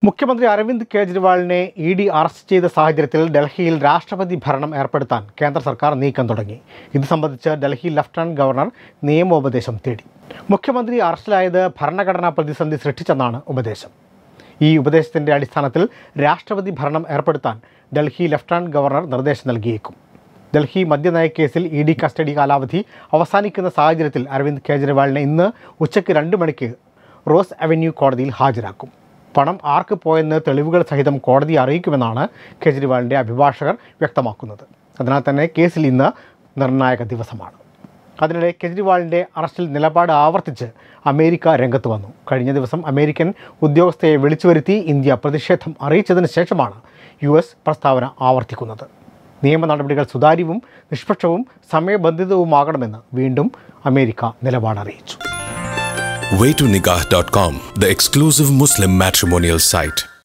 മുഖ്യമന്ത്രി അരവിന്ദ് കെജ്രിവാളിനെ E D arrest ചെയ്ത സാഹചര്യത്തിൽ ഡൽഹിയിൽ രാഷ്ട്രപതി ഭരണം ഏർപ്പെടുത്താൻ കേന്ദ്ര സർക്കാർ നീക്കം തുടങ്ങി ഇത് സംബന്ധിച്ച് ഡൽഹി ലഫ്റ്റനന്റ് ഗവർണർ നിയമോപദേശം തേടി മുഖ്യമന്ത്രി അറസ്റ്റിലായത് ഭരണഘടനാ പ്രതിസന്ധി സൃഷ്ടിച്ചെന്നാണ് ഉപദേശം ഈ ഉപദേശത്തിൻ്റെ അടിസ്ഥാനത്തിൽ രാഷ്ട്രപതി ഭരണം ഏർപ്പെടുത്താൻ ഡൽഹി ലഫ്റ്റനന്റ് ഗവർണർ നിർദ്ദേശം നൽകിയേക്കും ഡൽഹി മദ്യനയ കേസിൽ ഇ ഡി കസ്റ്റഡി കാലാവധി അവസാനിക്കുന്ന സാഹചര്യത്തിൽ അരവിന്ദ് കെജ്രിവാളിനെ ഇന്ന് ഉച്ചയ്ക്ക് രണ്ട് മണിക്ക് റോസ് അവന്യൂ കോടതിയിൽ ഹാജരാക്കും പണം ആർക്ക് പോയെന്ന് തെളിവുകൾ സഹിതം കോടതിയെ അറിയിക്കുമെന്നാണ് കെജ്രിവാളിൻ്റെ അഭിഭാഷകർ വ്യക്തമാക്കുന്നത് അതിനാൽ തന്നെ കേസിൽ ഇന്ന് നിർണായക ദിവസമാണ് അതിനിടെ കെജ്രിവാളിൻ്റെ അറസ്റ്റിൽ നിലപാട് ആവർത്തിച്ച് അമേരിക്ക രംഗത്ത് വന്നു കഴിഞ്ഞ ദിവസം അമേരിക്കൻ ഉദ്യോഗസ്ഥയെ വിളിച്ചു വരുത്തി ഇന്ത്യ പ്രതിഷേധം അറിയിച്ചതിന് ശേഷമാണ് യു എസ് പ്രസ്താവന ആവർത്തിക്കുന്നത് നിയമ നടപടികൾ സുതാര്യവും നിഷ്പക്ഷവും സമയബന്ധിതവുമാകണമെന്ന് വീണ്ടും അമേരിക്ക നിലപാടറിയിച്ചു waytonikah.com, the exclusive Muslim matrimonial site.